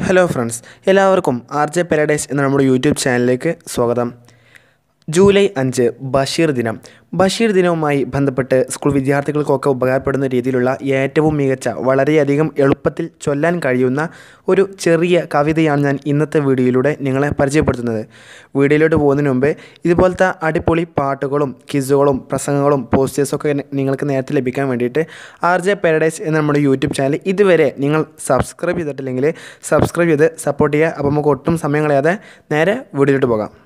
hello friends എല്ലാവർക്കും R J Paradise എന്ന നമ്മുടെ യൂട്യൂബ് ചാനലിലേക്ക് സ്വാഗതം ജൂലൈ അഞ്ച് ബഷീർ ദിനം ബഷീർ ദിനവുമായി ബന്ധപ്പെട്ട് സ്കൂൾ വിദ്യാർത്ഥികൾക്കൊക്കെ ഉപകാരപ്പെടുന്ന രീതിയിലുള്ള ഏറ്റവും മികച്ച വളരെയധികം എളുപ്പത്തിൽ ചൊല്ലാൻ കഴിയുന്ന ഒരു ചെറിയ കവിതയാണ് ഞാൻ ഇന്നത്തെ വീഡിയോയിലൂടെ നിങ്ങളെ പരിചയപ്പെടുത്തുന്നത് വീഡിയോയിലോട്ട് പോകുന്നതിന് മുമ്പ് ഇതുപോലത്തെ അടിപൊളി പാട്ടുകളും ക്വിസുകളും പ്രസംഗങ്ങളും പോസ്റ്റേഴ്സൊക്കെ നിങ്ങൾക്ക് നേരത്തെ ലഭിക്കാൻ വേണ്ടിയിട്ട് ആർ ജെ പാരഡൈസ് എന്ന നമ്മുടെ യൂട്യൂബ് ചാനൽ ഇതുവരെ നിങ്ങൾ സബ്സ്ക്രൈബ് ചെയ്തിട്ടില്ലെങ്കിൽ സബ്സ്ക്രൈബ് ചെയ്ത് സപ്പോർട്ട് ചെയ്യുക അപ്പോൾ നമുക്ക് ഒട്ടും സമയം കളയാതെ നേരെ വീഡിയോയിലോട്ട് പോകാം